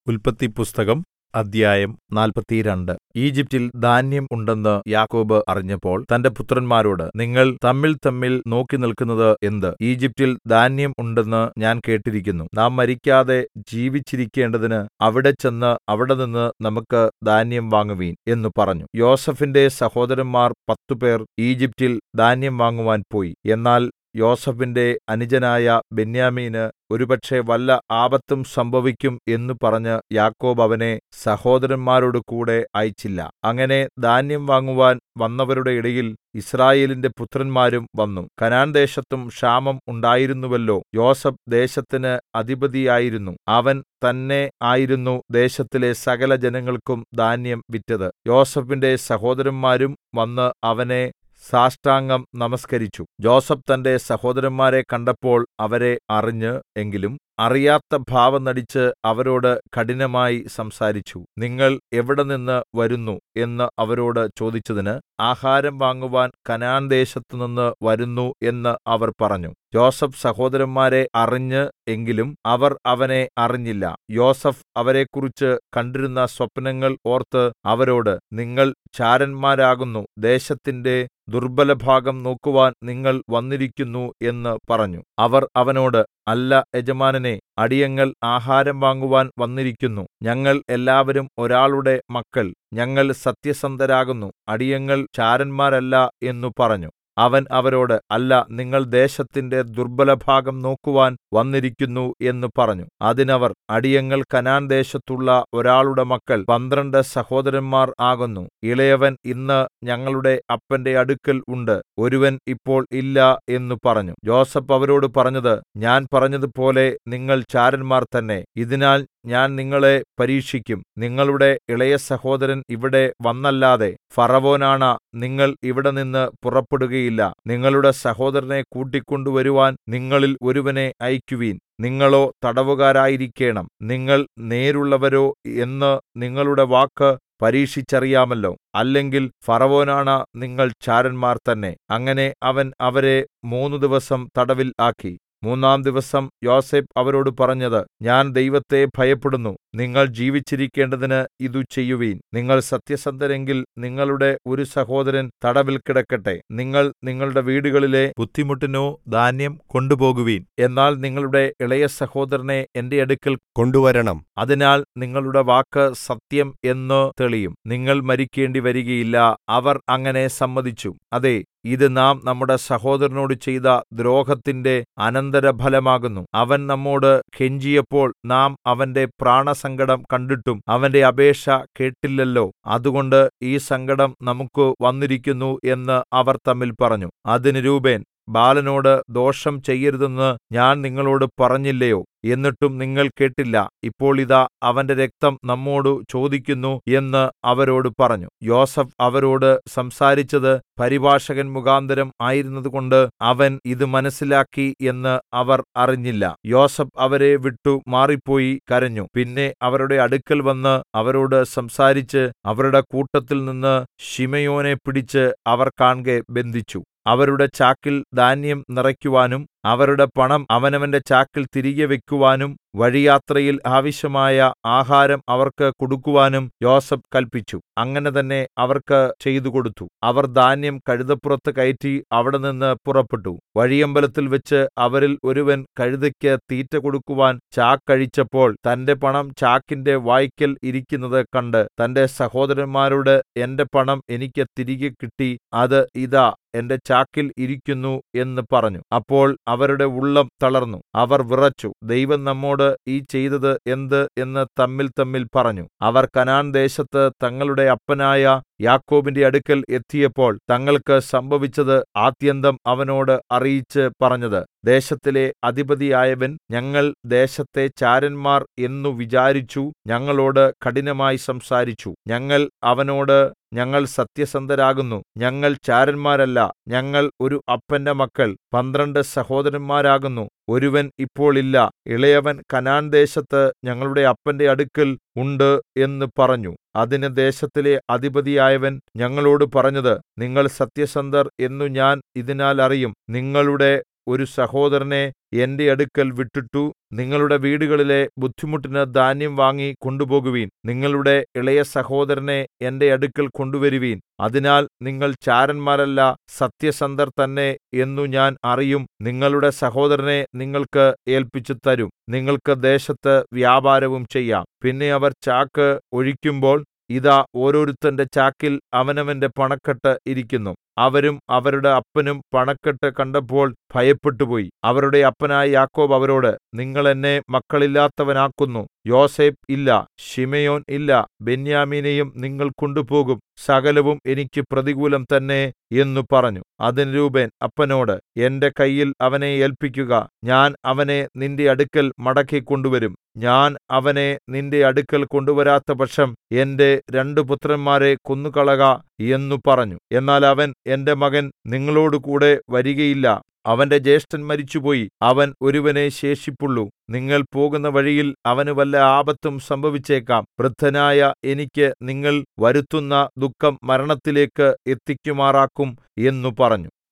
ഉല്പത്തിപ്പുസ്തകം അദ്ധ്യായം നാല്പത്തിരണ്ട് ഈജിപ്റ്റിൽ ധാന്യം ഉണ്ടെന്ന് യാക്കോബ് അറിഞ്ഞപ്പോൾ തന്റെ പുത്രന്മാരോട് നിങ്ങൾ തമ്മിൽതമ്മിൽ നോക്കിനില്ക്കുന്നത് എന്ത് ഈജിപ്റ്റിൽ ധാന്യം ഉണ്ടെന്ന് ഞാൻ കേട്ടിരിക്കുന്നു നാം മരിക്കാതെ ജീവിച്ചിരിക്കേണ്ടതിന് അവിടെ ചെന്ന് അവിടെനിന്ന് നമുക്ക് ധാന്യം വാങ്ങുവിൻ എന്ന് പറഞ്ഞു യോസേഫിന്റെ സഹോദരന്മാർ പത്തുപേർ ഈജിപ്റ്റിൽ ധാന്യം വാങ്ങുവാൻ പോയി എന്നാൽ യോസേഫിന്റെ അനുജനായ ബെന്യാമീന് ഒരുപക്ഷേ വല്ല ആപത്തും സംഭവിക്കും എന്ന് പറഞ്ഞ് യാക്കോബ് അവനെ സഹോദരന്മാരോടുകൂടെ അയച്ചില്ല അങ്ങനെ ധാന്യം വാങ്ങുവാൻ വന്നവരുടെ ഇടയിൽ യിസ്രായേലിന്റെ പുത്രന്മാരും വന്നു കനാൻദേശത്തും ക്ഷാമം ഉണ്ടായിരുന്നുവല്ലോ യോസേഫ് ദേശത്തിന് അധിപതിയായിരുന്നു അവൻ തന്നെ ആയിരുന്നു ദേശത്തിലെ സകലജനങ്ങൾക്കും ധാന്യം വിറ്റത് യോസേഫിന്റെ സഹോദരന്മാരും വന്ന് അവനെ സാഷ്ടാംഗം നമസ്കരിച്ചു യോസേഫ് തന്റെ സഹോദരന്മാരെ കണ്ടപ്പോൾ അവരെ അറിഞ്ഞ് എങ്കിലും അറിയാത്ത ഭാവം നടിച്ച് അവരോട് കഠിനമായി സംസാരിച്ചു നിങ്ങൾ എവിടെനിന്ന് വരുന്നു എന്ന് അവരോട് ചോദിച്ചതിന് ആഹാരം വാങ്ങുവാൻ കനാൻദേശത്തുനിന്ന് വരുന്നു എന്ന് അവർ പറഞ്ഞു യോസേഫ് സഹോദരന്മാരെ അറിഞ്ഞ് എങ്കിലും അവർ അവനെ അറിഞ്ഞില്ല യോസേഫ് അവരെക്കുറിച്ച് കണ്ടിരുന്ന സ്വപ്നങ്ങൾ ഓർത്ത് അവരോട് നിങ്ങൾ ചാരന്മാരാകുന്നു ദേശത്തിന്റെ ദുർബലഭാഗം നോക്കുവാൻ നിങ്ങൾ വന്നിരിക്കുന്നു എന്ന് പറഞ്ഞു അവർ അവനോട് അല്ല യജമാനനെ അടിയങ്ങൾ ആഹാരം വാങ്ങുവാൻ വന്നിരിക്കുന്നു ഞങ്ങൾ എല്ലാവരും ഒരാളുടെ മക്കൾ ഞങ്ങൾ സത്യസന്ധരാകുന്നു അടിയങ്ങൾ ചാരന്മാരല്ല എന്നു പറഞ്ഞു അവൻ അവരോട് അല്ല നിങ്ങൾ ദേശത്തിന്റെ ദുർബലഭാഗം നോക്കുവാൻ വന്നിരിക്കുന്നു എന്ന് പറഞ്ഞു അതിനവർ അടിയങ്ങൾ കനാൻദേശത്തുള്ള ഒരാളുടെ മക്കൾ പന്ത്രണ്ട് സഹോദരന്മാർ ആകുന്നു ഇളയവൻ ഇന്ന് ഞങ്ങളുടെ അപ്പന്റെ അടുക്കൽ ഉണ്ട് ഒരുവൻ ഇപ്പോൾ ഇല്ല എന്ന് പറഞ്ഞു യോസേഫ് അവരോട് പറഞ്ഞത് ഞാൻ പറഞ്ഞതുപോലെ നിങ്ങൾ ചാരന്മാർ തന്നെ ഇതിനാൽ ഞാൻ നിങ്ങളെ പരീക്ഷിക്കും നിങ്ങളുടെ ഇളയ സഹോദരൻ ഇവിടെ വന്നല്ലാതെ ഫറവോനാണ നിങ്ങൾ ഇവിടെ നിന്ന് പുറപ്പെടുകയില്ല നിങ്ങളുടെ സഹോദരനെ കൂട്ടിക്കൊണ്ടുവരുവാൻ നിങ്ങളിൽ ഒരുവനെ അയക്കുവീൻ നിങ്ങളോ തടവുകാരായിരിക്കേണം നിങ്ങൾ നേരുള്ളവരോ എന്ന് നിങ്ങളുടെ വാക്ക് പരീക്ഷിച്ചറിയാമല്ലോ അല്ലെങ്കിൽ ഫറവോനാണ നിങ്ങൾ ചാരന്മാർ തന്നെ അങ്ങനെ അവൻ അവരെ മൂന്നു ദിവസം തടവിൽ ആക്കി മൂന്നാം ദിവസം യോസേഫ് അവരോട് പറഞ്ഞത് ഞാൻ ദൈവത്തെ ഭയപ്പെടുന്നു നിങ്ങൾ ജീവിച്ചിരിക്കേണ്ടതിന് ഇതു ചെയ്യുവീൻ നിങ്ങൾ സത്യസന്ധരെങ്കിൽ നിങ്ങളുടെ ഒരു സഹോദരൻ തടവിൽ കിടക്കട്ടെ നിങ്ങൾ നിങ്ങളുടെ വീടുകളിലെ ബുദ്ധിമുട്ടിനോ ധാന്യം കൊണ്ടുപോകുവീൻ എന്നാൽ നിങ്ങളുടെ ഇളയ സഹോദരനെ എന്റെ അടുക്കൽ കൊണ്ടുവരണം അതിനാൽ നിങ്ങളുടെ വാക്ക് സത്യം എന്ന് തെളിയും നിങ്ങൾ മരിക്കേണ്ടി വരികയില്ല അവർ അങ്ങനെ സമ്മതിച്ചു അതെ ഇത് നാം നമ്മുടെ സഹോദരനോട് ചെയ്ത ദ്രോഹത്തിന്റെ അനന്തരഫലമാകുന്നു അവൻ നമ്മോട് കെഞ്ചിയപ്പോൾ നാം അവന്റെ പ്രാണസങ്കടം കണ്ടിട്ടും അവന്റെ അപേക്ഷ കേട്ടില്ലല്ലോ അതുകൊണ്ട് ഈ സങ്കടം നമുക്ക് വന്നിരിക്കുന്നു എന്ന് അവർ തമ്മിൽ പറഞ്ഞു അതിന് രൂബേൻ ബാലനോട് ദോഷം ചെയ്യരുതെന്ന് ഞാൻ നിങ്ങളോട് പറഞ്ഞില്ലയോ എന്നിട്ടും നിങ്ങൾ കേട്ടില്ല ഇപ്പോൾ ഇതാ അവന്റെ രക്തം നമ്മോടു ചോദിക്കുന്നു എന്ന് അവരോട് പറഞ്ഞു യോസഫ് അവരോട് സംസാരിച്ചത് പരിഭാഷകൻ മുഖാന്തരം ആയിരുന്നതുകൊണ്ട് അവൻ ഇത് മനസ്സിലാക്കി എന്ന് അവർ അറിഞ്ഞില്ല യോസഫ് അവരെ വിട്ടു മാറിപ്പോയി കരഞ്ഞു പിന്നെ അവരുടെ അടുക്കൽ വന്ന് അവരോട് സംസാരിച്ച് അവരുടെ കൂട്ടത്തിൽ നിന്ന് ശിമയോനെ പിടിച്ച് അവർ കാൺകെ ബന്ധിച്ചു അവരുടെ ചാക്കിൽ ധാന്യം നിറയ്ക്കുവാനും അവരുടെ പണം അവനവന്റെ ചാക്കിൽ തിരികെ വെക്കുവാനും വഴിയാത്രയിൽ ആവശ്യമായ ആഹാരം അവർക്ക് കൊടുക്കുവാനും യോസഫ് കൽപ്പിച്ചു അങ്ങനെ തന്നെ അവർക്ക് ചെയ്തു കൊടുത്തു അവർ ധാന്യം കഴുതപ്പുറത്ത് കയറ്റി അവിടെ നിന്ന് പുറപ്പെട്ടു വഴിയമ്പലത്തിൽ വെച്ച് അവരിൽ ഒരുവൻ കഴുതയ്ക്ക് തീറ്റ കൊടുക്കുവാൻ ചാക്കഴിച്ചപ്പോൾ തന്റെ പണം ചാക്കിന്റെ വായ്ക്കൽ ഇരിക്കുന്നത് കണ്ട് തന്റെ സഹോദരന്മാരോട് എന്റെ പണം എനിക്ക് തിരികെ കിട്ടി അത് ഇതാ എന്റെ ചാക്കിൽ ഇരിക്കുന്നു എന്ന് പറഞ്ഞു അപ്പോൾ അവരുടെ ഉള്ളം തളർന്നു അവർ വിറച്ചു ദൈവം നമ്മോട് ഈ ചെയ്തത് എന്ത് എന്ന് തമ്മിൽ തമ്മിൽ പറഞ്ഞു അവർ കനാൻ ദേശത്ത് തങ്ങളുടെ അപ്പനായ യാക്കോബിന്റെ അടുക്കൽ എത്തിയപ്പോൾ തങ്ങൾക്ക് സംഭവിച്ചത് ആദ്യന്തം അവനോട് അറിയിച്ച് പറഞ്ഞത് ദേശത്തിലെ അധിപതിയായവൻ ഞങ്ങൾ ദേശത്തെ ചാരന്മാർ എന്നു വിചാരിച്ചു ഞങ്ങളോട് കഠിനമായി സംസാരിച്ചു ഞങ്ങൾ അവനോട് ഞങ്ങൾ സത്യസന്ധരാകുന്നു ഞങ്ങൾ ചാരന്മാരല്ല ഞങ്ങൾ ഒരു അപ്പന്റെ മക്കൾ പന്ത്രണ്ട് സഹോദരന്മാരാകുന്നു ഒരുവൻ ഇപ്പോൾ ഇല്ല ഇളയവൻ കനാൻ ദേശത്ത് ഞങ്ങളുടെ അപ്പന്റെ അടുക്കൽ ഉണ്ട് എന്ന് പറഞ്ഞു അതിന് ദേശത്തിലെ അധിപതിയായവൻ ഞങ്ങളോട് പറഞ്ഞത് നിങ്ങൾ സത്യസന്ധർ എന്നു ഞാൻ ഇതിനാൽ അറിയും നിങ്ങളുടെ ഒരു സഹോദരനെ എന്റെ അടുക്കൽ വിട്ടിട്ടു നിങ്ങളുടെ വീടുകളിലെ ബുദ്ധിമുട്ടിന് ധാന്യം വാങ്ങി കൊണ്ടുപോകുവിൻ നിങ്ങളുടെ ഇളയ സഹോദരനെ എന്റെ അടുക്കൽ കൊണ്ടുവരുവിൻ അതിനാൽ നിങ്ങൾ ചാരന്മാരല്ല സത്യസന്ധർ തന്നെ എന്നു ഞാൻ അറിയും നിങ്ങളുടെ സഹോദരനെ നിങ്ങൾക്ക് ഏല്പിച്ചു തരും നിങ്ങൾക്ക് ദേശത്ത് വ്യാപാരവും ചെയ്യാം പിന്നെ അവർ ചാക്ക് ഒഴിക്കുമ്പോൾ ഇതാ ഓരോരുത്തന്റെ ചാക്കിൽ അവനവന്റെ പണക്കെട്ട് ഇരിക്കുന്നു അവരും അവരുടെ അപ്പനും പണക്കെട്ട് കണ്ടപ്പോൾ ഭയപ്പെട്ടുപോയി അവരുടെ അപ്പനായ യാക്കോബ് അവരോട് നിങ്ങൾ എന്നെ മക്കളില്ലാത്തവനാക്കുന്നു യോസേഫ് ഇല്ല ശിമയോൻ ഇല്ല ബെന്യാമീനെയും നിങ്ങൾ കൊണ്ടുപോകും സകലവും എനിക്ക് പ്രതികൂലം തന്നെ എന്നു പറഞ്ഞു അതിന് രൂബേൻ അപ്പനോട് എന്റെ കയ്യിൽ അവനെ ഏല്പിക്കുക ഞാൻ അവനെ നിന്റെ അടുക്കൽ മടക്കി കൊണ്ടുവരും ഞാൻ അവനെ നിന്റെ അടുക്കൽ കൊണ്ടുവരാത്ത പക്ഷം എന്റെ രണ്ടു പുത്രന്മാരെ കൊന്നുകളക എന്നു പറഞ്ഞു എന്നാൽ അവൻ എന്റെ മകൻ നിങ്ങളോടുകൂടെ വരികയില്ല അവന്റെ ജ്യേഷ്ഠൻ മരിച്ചുപോയി അവൻ ഒരുവനെ ശേഷിപ്പുള്ളു നിങ്ങൾ പോകുന്ന വഴിയിൽ അവന് വല്ല ആപത്തും സംഭവിച്ചേക്കാം വൃദ്ധനായ എനിക്ക് നിങ്ങൾ വരുത്തുന്ന ദുഃഖം മരണത്തിലേക്ക് എത്തിക്കുമാറാക്കും എന്നു പറഞ്ഞു